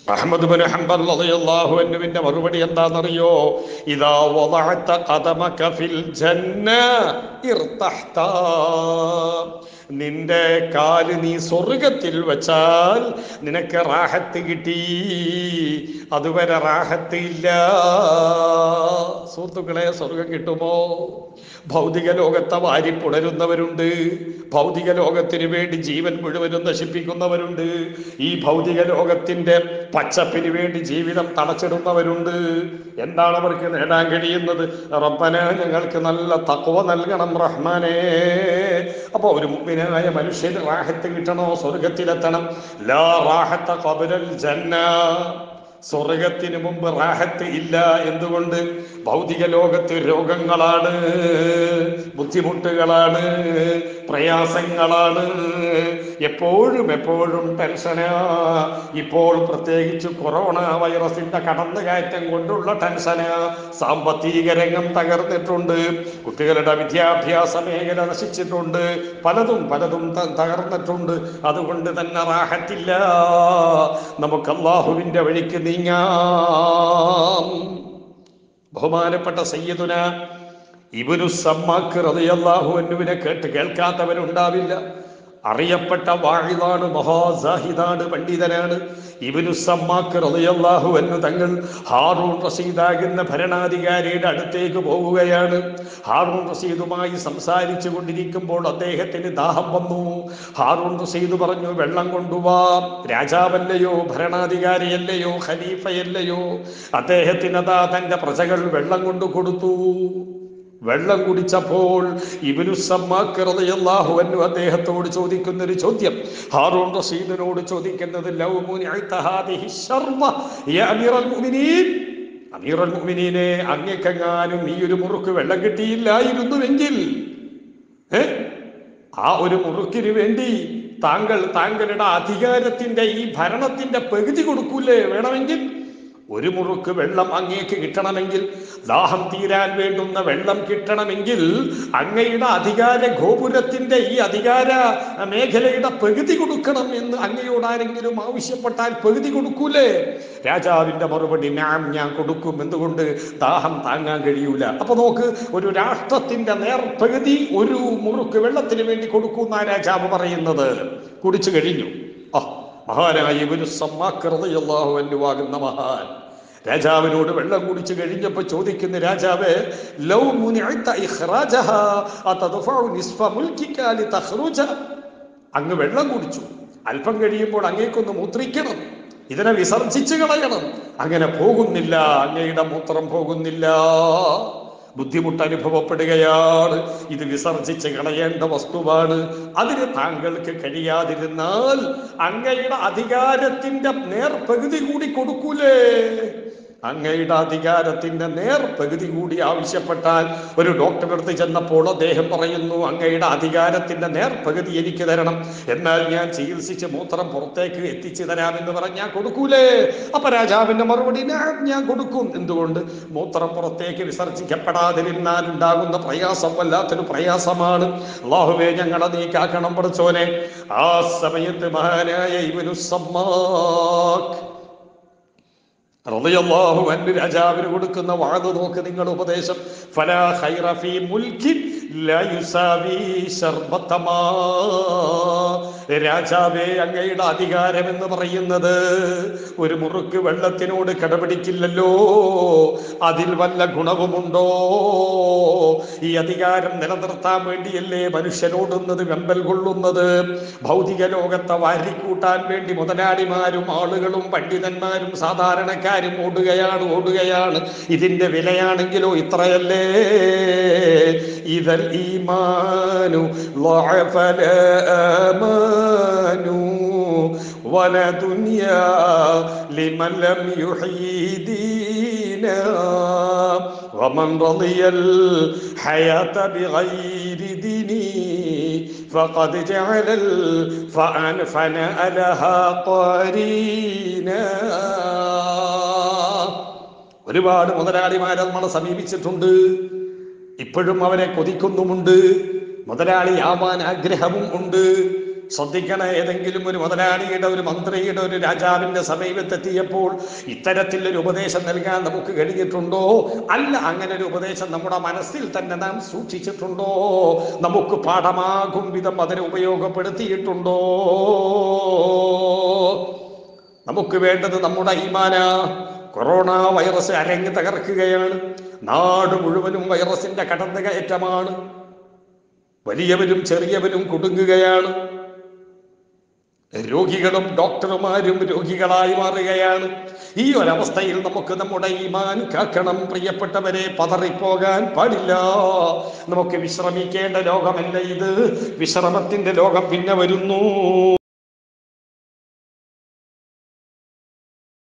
Ahmed bin Hanbal റളിയല്ലാഹു അൻഹുവിന്റെ മറുപടി എന്താണെന്നറിയോ ഇദാ വദഅത ഖദമക ഫിൽ ജന്ന ഇർതഹ്ത നിന്റെ കാല് നീ സ്വർഗത്തിൽ വെച്ചാൽ നിനക്ക് റാഹത്ത് കിട്ടി അതുവരെ റാഹത്ത് ഇല്ല സുഹൃത്തുക്കളെ സ്വർഗം കിട്ടുമോ ഭൗതിക ലോകത്തെ വാരി പുണരുന്നവരുണ്ട് ഭൗതിക ലോകത്തിന് വേണ്ടി ജീവൻ മുഴുവനും നശിപ്പിക്കുന്നവരുണ്ട് ഈ ഭൗതിക ലോകത്തിന്റെ പച്ചപ്പിന് വേണ്ടി ജീവിതം തളച്ചിടുന്നവരുണ്ട് എന്താണ് അവർക്ക് നേടാൻ കഴിയുന്നത് റബ്ബന ഞങ്ങൾക്ക് നല്ല തക്വ നൽകണം റഹ്മാനെ അപ്പൊ ഒരു മുഗ്മിനായ മനുഷ്യന് റാഹത്ത് കിട്ടണോ സ്വർഗത്തിലെത്തണം ലാ റാഹത്ത ഖബലൽ ജന്ന സ്വർഗത്തിന് മുമ്പ് റാഹത്ത് ഇല്ല എന്തുകൊണ്ട് ഭൗതിക ലോകത്ത് രോഗങ്ങളാണ് ബുദ്ധിമുട്ടുകളാണ് പ്രയാസങ്ങളാണ് എപ്പോഴും എപ്പോഴും ടെൻഷനാ ഇപ്പോൾ പ്രത്യേകിച്ച് കൊറോണ വൈറസിന്റെ കടന്നുകയറ്റം കൊണ്ടുള്ള ടെൻഷനാ സാമ്പത്തിക രംഗം തകർന്നിട്ടുണ്ട് കുട്ടികളുടെ വിദ്യാഭ്യാസ മേഖല നശിച്ചിട്ടുണ്ട് പലതും പലതും ത- തകർന്നിട്ടുണ്ട് അതുകൊണ്ട് തന്നെ റാഹത്തില്ല നമുക്ക് അള്ളാഹുവിന്റെ വഴിക്ക് നീങ്ങാം ബഹുമാനപ്പെട്ട സയ്യിദുന ഇബനു സമ്മാക്ക് റളിയല്ലാഹു അൻഹുവിനെ കേട്ട് കേൾക്കാത്തവരുണ്ടാവില്ല അറിയപ്പെട്ട വാഴിതാണ് മഹാസാഹിദാണ് പണ്ഡിതനാണ് ഇബനു സമ്മാക്ക് റളിയല്ലാഹു അൻഹു തങ്ങൾ ഹാറൂൺ റഷീദാകുന്ന ഭരണാധികാരിയുടെ അടുത്തേക്ക് പോവുകയാണ് ഹാറൂൺ റഷീദുമായി സംസാരിച്ചു കൊണ്ടിരിക്കുമ്പോൾ അദ്ദേഹത്തിന് ദാഹം വന്നു ഹാറൂൺ റഷീദ് പറഞ്ഞു വെള്ളം കൊണ്ടുവാ രാജാവല്ലയോ ഭരണാധികാരിയല്ലയോ ഖലീഫയല്ലയോ അദ്ദേഹത്തിന് അതാ തന്റെ പ്രജകൾ വെള്ളം കൊണ്ടു കൊടുത്തു വെള്ളം കുടിച്ചപ്പോൾ ഇബിനു സമ്മാഹു അന്നു അദ്ദേഹത്തോട് ചോദിക്കുന്ന ഒരു ചോദ്യം ഹാറൂൺ റഷീദിനോട് ചോദിക്കുന്നത് ലൗ മുനിഅത ഹാദിഹി ശർവ യാ അമീറൽ മുഅ്മിനീൻ അമീറൽ മുഅ്മിനീനെ അങ്ങേക്കെങ്ങാനും ഈ ഒരു മുറുക്ക് വെള്ളം കിട്ടിയില്ലായിരുന്നുവെങ്കിൽ ഏ? ആ ഒരു മുറുക്കിന് വേണ്ടി താങ്കൾ താങ്കളുടെ അധികാരത്തിന്റെ ഈ ഭരണത്തിന്റെ പകുതി കൊടുക്കൂലേ വേണമെങ്കിൽ ഒരു മുറുക്ക് വെള്ളം അങ്ങേക്ക് കിട്ടണമെങ്കിൽ ദാഹം തീരാൻ വേണ്ടുന്ന വെള്ളം കിട്ടണമെങ്കിൽ അങ്ങയുടെ അധികാര ഗോപുരത്തിന്റെ ഈ അധികാര മേഖലയുടെ പകുതി കൊടുക്കണം എന്ന് അങ്ങയോട് ആരെങ്കിലും ആവശ്യപ്പെട്ടാൽ പകുതി കൊടുക്കൂലേ രാജാവിന്റെ മറുപടി ഞാൻ ഞാൻ കൊടുക്കും എന്തുകൊണ്ട് ദാഹം താങ്ങാൻ കഴിയൂല അപ്പൊ നോക്ക് ഒരു രാഷ്ട്രത്തിന്റെ നേർപകുതി ഒരു മുറുക്ക് വെള്ളത്തിന് വേണ്ടി കൊടുക്കുന്ന രാജാവ് പറയുന്നത് കുടിച്ചു കഴിഞ്ഞു ആ മഹാനായ ഇവന് സമ്മാക്കൃതയല്ലാഹു അന്നുവാകുന്ന മഹാൻ രാജാവിനോട് വെള്ളം കുടിച്ചു കഴിഞ്ഞപ്പോ ചോദിക്കുന്ന രാജാവ് ലൗ മുനിഅത ഇഖ്റാജഹ അതദ്ഫഉ നിസ്ഫ മുൽകിക ലിതഖ്റുജ അങ്ങ് വെള്ളം കുടിച്ചു അല്പം കഴിയുമ്പോൾ അങ്ങേക്കൊന്ന് മൂത്രിക്കണം ഇതിനെ വിസർജിച്ചു കളയണം അങ്ങനെ പോകുന്നില്ല അങ്ങയുടെ മൂത്രം പോകുന്നില്ല ബുദ്ധിമുട്ട് അനുഭവപ്പെടുകയാണ് ഇത് വിസർജിച്ച് കളയേണ്ട വസ്തുവാണ് അതിന് താങ്കൾക്ക് കഴിയാതിരുന്നാൽ അങ്ങയുടെ അധികാരത്തിന്റെ നേർപകുതി കൂടി കൊടുക്കൂലേ അങ്ങയുടെ അധികാരത്തിന്റെ നേർപകുതി കൂടി ആവശ്യപ്പെട്ടാൽ ഒരു ഡോക്ടറെ അടുത്ത് ചെന്നപ്പോൾ അദ്ദേഹം പറയുന്നു അങ്ങയുടെ അധികാരത്തിന്റെ നേർപകുതി എനിക്ക് തരണം എന്നാൽ ഞാൻ ചികിത്സിച്ച് മൂത്രം പുറത്തേക്ക് എത്തിച്ചു തരാമെന്ന് പറഞ്ഞാൽ കൊടുക്കൂലേ അപ്പൊ രാജാവിന്റെ മറുപടി ഞാൻ ഞാൻ കൊടുക്കും എന്തുകൊണ്ട് മൂത്രം പുറത്തേക്ക് വിസർജിക്കപ്പെടാതിരുന്നാൽ ഉണ്ടാകുന്ന പ്രയാസം വല്ലാത്തൊരു പ്രയാസമാണ് അള്ളാഹുവേ ഞങ്ങളെ നീ കാക്കണം പഠിച്ചോനെ ആ സമയത്ത് മഹാനായ ഇവനു സമ്മാക്ക് റളിയല്ലാഹു അൻഹു രാജാവിന് കൊടുക്കുന്ന വാത് നോക്ക് നിങ്ങൾ ഉപദേശം ഫലാ ഖൈറ ഫീ മുൽകിൻ ലാ യുസാവി ശർബത്ത മാ രാജാവേ അങ്ങയുടെ അധികാരം എന്ന് പറയുന്നത് ഒരു മുറുക്ക് വെള്ളത്തിനോട് കടപിടിക്കില്ലല്ലോ അതിൽ വല്ല ഗുണവുമുണ്ടോ ഈ അധികാരം നിലനിർത്താൻ വേണ്ടിയല്ലേ മനുഷ്യനോടുന്നത് വെമ്പൽ കൊള്ളുന്നത് ഭൗതിക ലോകത്തെ വാരിക്കൂട്ടാൻ വേണ്ടി മുതലാളിമാരും ആളുകളും പണ്ഡിതന്മാരും സാധാരണക്കാരും ഓടുകയാണ് ഓടുകയാണ് ഇതിന്റെ വിലയാണെങ്കിലോ ഇത്രയല്ലേ ഇതൽ ഈമാനു ضعف الآمان ولا دنيا لمن لم يحيي دينا ومن رضي الحياة بغير دينه فقد جعل الفأن فناء لها قرينا ഒരുപാട് മുതലാളിമാരെ നമ്മളെ സമീപിച്ചിട്ടുണ്ട് ഇപ്പോഴും അവരെ കൊതിക്കുന്നുമുണ്ട് മുതലാളിയാവാൻ ആഗ്രഹവും ഉണ്ട് ശ്രദ്ധിക്കണ ഏതെങ്കിലും ഒരു മുതലാളിയുടെ ഒരു മന്ത്രിയുടെ ഒരു രാജാവിന്റെ സമീപത്തെത്തിയപ്പോൾ ഇത്തരത്തിലൊരു ഉപദേശം നൽകാൻ നമുക്ക് കഴിഞ്ഞിട്ടുണ്ടോ അല്ല അങ്ങനെ ഒരു ഉപദേശം നമ്മുടെ മനസ്സിൽ തന്നെ നാം സൂക്ഷിച്ചിട്ടുണ്ടോ നമുക്ക് പാഠമാകും വിധം അതിനെ ഉപയോഗപ്പെടുത്തിയിട്ടുണ്ടോ നമുക്ക് വേണ്ടത് നമ്മുടെ ഈമാന കൊറോണ വൈറസ് അരങ്ങ് തകർക്കുകയാണ് നാട് മുഴുവനും വൈറസിന്റെ കടന്നുകയറ്റമാണ് വലിയവരും ചെറിയവരും കുടുങ്ങുകയാണ് രോഗികളും ഡോക്ടർമാരും രോഗികളായി മാറുകയാണ് ഈ ഒരവസ്ഥയിൽ നമുക്ക് നമ്മുടെ ഈമാൻ കാക്കണം പ്രിയപ്പെട്ടവരെ പതറിപ്പോകാൻ പാടില്ല നമുക്ക് വിശ്രമിക്കേണ്ട ലോകമല്ല ഇത് വിശ്രമത്തിന്റെ ലോകം പിന്നെ വരുന്നു